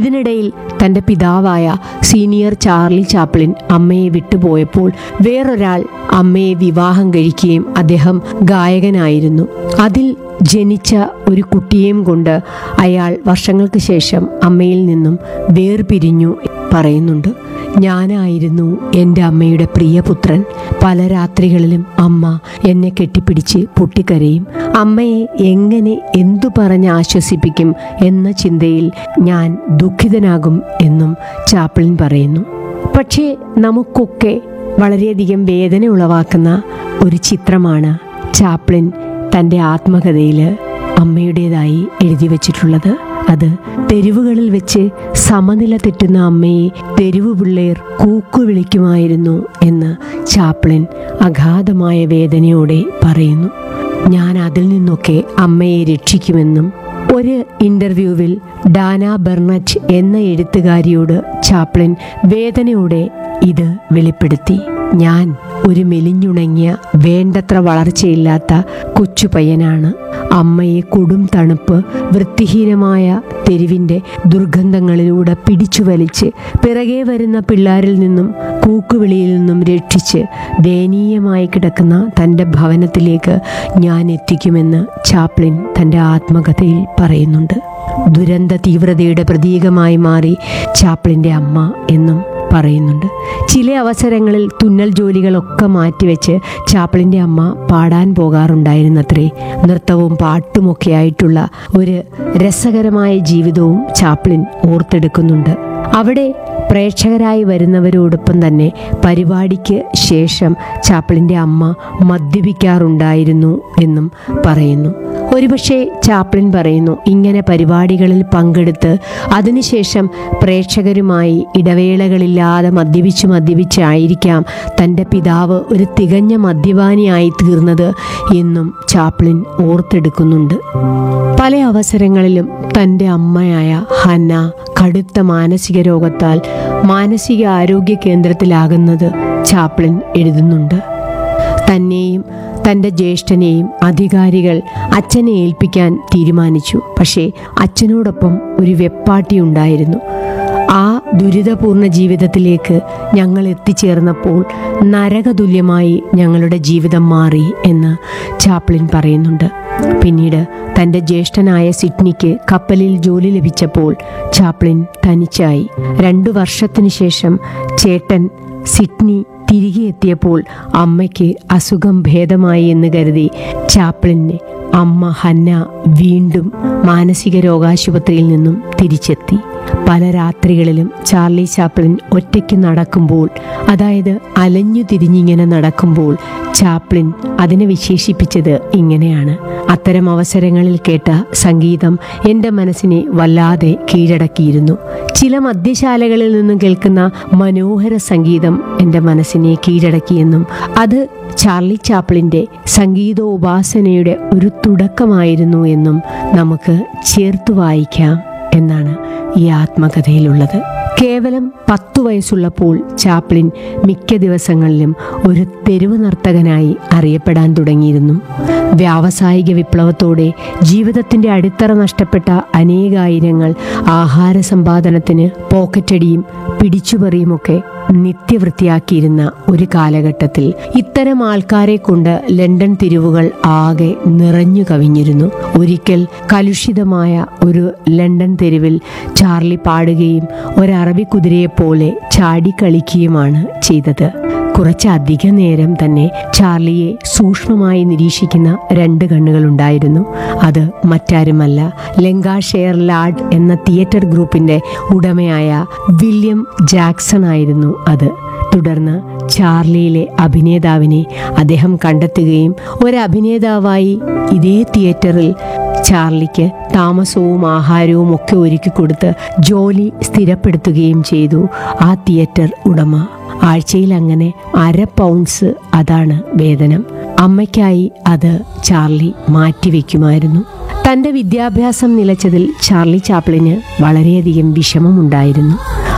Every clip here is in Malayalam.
ഇതിനിടയിൽ തന്റെ പിതാവായ സീനിയർ ചാർലി ചാപ്ലിൻ അമ്മയെ വിട്ടുപോയപ്പോൾ വേറൊരാൾ അമ്മയെ വിവാഹം കഴിക്കുകയും അദ്ദേഹം ഗായകനായിരുന്നു അതിൽ ജനിച്ച ഒരു കുട്ടിയെയും കൊണ്ട് അയാൾ വർഷങ്ങൾക്ക് ശേഷം അമ്മയിൽ നിന്നും വേർപിരിഞ്ഞു പറയുന്നുണ്ട് ഞാനായിരുന്നു എൻ്റെ അമ്മയുടെ പ്രിയപുത്രൻ പല രാത്രികളിലും അമ്മ എന്നെ കെട്ടിപ്പിടിച്ച് പൊട്ടിക്കരയും അമ്മയെ എങ്ങനെ എന്തു പറഞ്ഞ് ആശ്വസിപ്പിക്കും എന്ന ചിന്തയിൽ ഞാൻ ദുഃഖിതനാകും എന്നും ചാപ്പിളിൻ പറയുന്നു പക്ഷേ നമുക്കൊക്കെ വളരെയധികം വേദന ഉളവാക്കുന്ന ഒരു ചിത്രമാണ് ചാപ്ലിൻ തൻ്റെ ആത്മകഥയിൽ അമ്മയുടേതായി എഴുതി വച്ചിട്ടുള്ളത് അത് തെരുവുകളിൽ വെച്ച് സമനില തെറ്റുന്ന അമ്മയെ തെരുവ് പിള്ളേർ കൂക്കു വിളിക്കുമായിരുന്നു എന്ന് ചാപ്ലിൻ അഗാധമായ വേദനയോടെ പറയുന്നു ഞാൻ അതിൽ നിന്നൊക്കെ അമ്മയെ രക്ഷിക്കുമെന്നും ഒരു ഇന്റർവ്യൂവിൽ ഡാന ബെർണറ്റ് എന്ന എഴുത്തുകാരിയോട് ചാപ്ലിൻ വേദനയോടെ ഇത് വെളിപ്പെടുത്തി ഞാൻ ഒരു മെലിഞ്ഞുണങ്ങിയ വേണ്ടത്ര വളർച്ചയില്ലാത്ത കൊച്ചു പയ്യനാണ് അമ്മയെ കൊടും തണുപ്പ് വൃത്തിഹീനമായ തെരുവിൻ്റെ ദുർഗന്ധങ്ങളിലൂടെ പിടിച്ചു വലിച്ച് പിറകെ വരുന്ന പിള്ളാരിൽ നിന്നും കൂക്കുവിളിയിൽ നിന്നും രക്ഷിച്ച് ദയനീയമായി കിടക്കുന്ന തൻ്റെ ഭവനത്തിലേക്ക് ഞാൻ എത്തിക്കുമെന്ന് ചാപ്ലിൻ തൻ്റെ ആത്മകഥയിൽ പറയുന്നുണ്ട് ദുരന്ത തീവ്രതയുടെ പ്രതീകമായി മാറി ചാപ്ലിൻ്റെ അമ്മ എന്നും പറയുന്നുണ്ട് ചില അവസരങ്ങളിൽ തുന്നൽ ജോലികളൊക്കെ മാറ്റിവെച്ച് ചാപ്പിളിൻ്റെ അമ്മ പാടാൻ പോകാറുണ്ടായിരുന്നത്രേ നൃത്തവും പാട്ടുമൊക്കെ ആയിട്ടുള്ള ഒരു രസകരമായ ജീവിതവും ചാപ്ലിൻ ഓർത്തെടുക്കുന്നുണ്ട് അവിടെ പ്രേക്ഷകരായി വരുന്നവരോടൊപ്പം തന്നെ പരിപാടിക്ക് ശേഷം ചാപ്പിളിൻ്റെ അമ്മ മദ്യപിക്കാറുണ്ടായിരുന്നു എന്നും പറയുന്നു ഒരുപക്ഷെ ചാപ്ലിൻ പറയുന്നു ഇങ്ങനെ പരിപാടികളിൽ പങ്കെടുത്ത് അതിനുശേഷം പ്രേക്ഷകരുമായി ഇടവേളകളില്ലാതെ മദ്യപിച്ച് മദ്യപിച്ചായിരിക്കാം തൻ്റെ പിതാവ് ഒരു തികഞ്ഞ മദ്യപാനിയായി തീർന്നത് എന്നും ചാപ്ലിൻ ഓർത്തെടുക്കുന്നുണ്ട് പല അവസരങ്ങളിലും തൻ്റെ അമ്മയായ ഹന്ന കടുത്ത മാനസിക രോഗത്താൽ മാനസിക ആരോഗ്യ കേന്ദ്രത്തിലാകുന്നത് ചാപ്ലിൻ എഴുതുന്നുണ്ട് തന്നെയും തൻ്റെ ജ്യേഷ്ഠനെയും അധികാരികൾ അച്ഛനെ ഏൽപ്പിക്കാൻ തീരുമാനിച്ചു പക്ഷേ അച്ഛനോടൊപ്പം ഒരു വെപ്പാട്ടി ഉണ്ടായിരുന്നു ആ ദുരിതപൂർണ ജീവിതത്തിലേക്ക് ഞങ്ങൾ എത്തിച്ചേർന്നപ്പോൾ നരകതുല്യമായി ഞങ്ങളുടെ ജീവിതം മാറി എന്ന് ചാപ്ലിൻ പറയുന്നുണ്ട് പിന്നീട് തൻ്റെ ജ്യേഷ്ഠനായ സിഡ്നിക്ക് കപ്പലിൽ ജോലി ലഭിച്ചപ്പോൾ ചാപ്ലിൻ തനിച്ചായി രണ്ടു വർഷത്തിനു ശേഷം ചേട്ടൻ സിഡ്നി തിരികെ എത്തിയപ്പോൾ അമ്മയ്ക്ക് അസുഖം ഭേദമായി എന്ന് കരുതി ചാപ്ലിനെ അമ്മ ഹന്ന വീണ്ടും മാനസിക രോഗാശുപത്രിയിൽ നിന്നും തിരിച്ചെത്തി പല രാത്രികളിലും ചാർലി ചാപ്ലിൻ ഒറ്റയ്ക്ക് നടക്കുമ്പോൾ അതായത് അലഞ്ഞു തിരിഞ്ഞിങ്ങനെ നടക്കുമ്പോൾ ചാപ്ലിൻ അതിനെ വിശേഷിപ്പിച്ചത് ഇങ്ങനെയാണ് അത്തരം അവസരങ്ങളിൽ കേട്ട സംഗീതം എൻ്റെ മനസ്സിനെ വല്ലാതെ കീഴടക്കിയിരുന്നു ചില മദ്യശാലകളിൽ നിന്നും കേൾക്കുന്ന മനോഹര സംഗീതം എൻ്റെ മനസ്സിനെ കീഴടക്കിയെന്നും അത് ചാർലി ചാപ്ലിൻ്റെ സംഗീതോപാസനയുടെ ഒരു തുടക്കമായിരുന്നു എന്നും നമുക്ക് ചേർത്ത് വായിക്കാം എന്നാണ് ഈ ആത്മകഥയിലുള്ളത് കേവലം പത്തു വയസ്സുള്ളപ്പോൾ ചാപ്ലിൻ മിക്ക ദിവസങ്ങളിലും ഒരു തെരുവ് നർത്തകനായി അറിയപ്പെടാൻ തുടങ്ങിയിരുന്നു വ്യാവസായിക വിപ്ലവത്തോടെ ജീവിതത്തിന്റെ അടിത്തറ നഷ്ടപ്പെട്ട അനേകായിരങ്ങൾ ആഹാര സമ്പാദനത്തിന് പോക്കറ്റടിയും പിടിച്ചുപറിയുമൊക്കെ നിത്യവൃത്തിയാക്കിയിരുന്ന ഒരു കാലഘട്ടത്തിൽ ഇത്തരം ആൾക്കാരെ കൊണ്ട് ലണ്ടൻ തെരുവുകൾ ആകെ നിറഞ്ഞു കവിഞ്ഞിരുന്നു ഒരിക്കൽ കലുഷിതമായ ഒരു ലണ്ടൻ തെരുവിൽ ചാർലി പാടുകയും ഒരറബി കുതിരയെപ്പോലെ ചാടിക്കളിക്കുകയുമാണ് ചെയ്തത് കുറച്ചധിക നേരം തന്നെ ചാർലിയെ സൂക്ഷ്മമായി നിരീക്ഷിക്കുന്ന രണ്ട് കണ്ണുകളുണ്ടായിരുന്നു അത് മറ്റാരുമല്ല ലങ്കാഷെയർ ലാഡ് എന്ന തിയേറ്റർ ഗ്രൂപ്പിന്റെ ഉടമയായ വില്യം ജാക്സൺ ആയിരുന്നു അത് തുടർന്ന് ചാർലിയിലെ അഭിനേതാവിനെ അദ്ദേഹം കണ്ടെത്തുകയും ഒരു അഭിനേതാവായി ഇതേ തിയേറ്ററിൽ ചാർലിക്ക് താമസവും ആഹാരവും ഒക്കെ ഒരുക്കി കൊടുത്ത് ജോലി സ്ഥിരപ്പെടുത്തുകയും ചെയ്തു ആ തിയേറ്റർ ഉടമ ആഴ്ചയിൽ അങ്ങനെ അര പൗണ്ട്സ് അതാണ് വേതനം അമ്മയ്ക്കായി അത് ചാർലി മാറ്റിവെക്കുമായിരുന്നു തൻ്റെ വിദ്യാഭ്യാസം നിലച്ചതിൽ ചാർലി ചാപ്ലിന് വളരെയധികം വിഷമമുണ്ടായിരുന്നു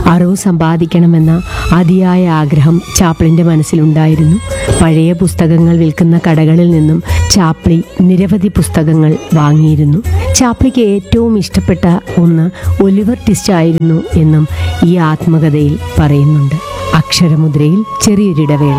അറിവ് സമ്പാദിക്കണമെന്ന അതിയായ ആഗ്രഹം ചാപ്ലിൻ്റെ മനസ്സിലുണ്ടായിരുന്നു പഴയ പുസ്തകങ്ങൾ വിൽക്കുന്ന കടകളിൽ നിന്നും ചാപ്ലി നിരവധി പുസ്തകങ്ങൾ വാങ്ങിയിരുന്നു ചാപ്ലിക്ക് ഏറ്റവും ഇഷ്ടപ്പെട്ട ഒന്ന് ഒലിവർ ടിസ്റ്റ് ആയിരുന്നു എന്നും ഈ ആത്മകഥയിൽ പറയുന്നുണ്ട് അക്ഷരമുദ്രയിൽ ചെറിയൊരിടവേള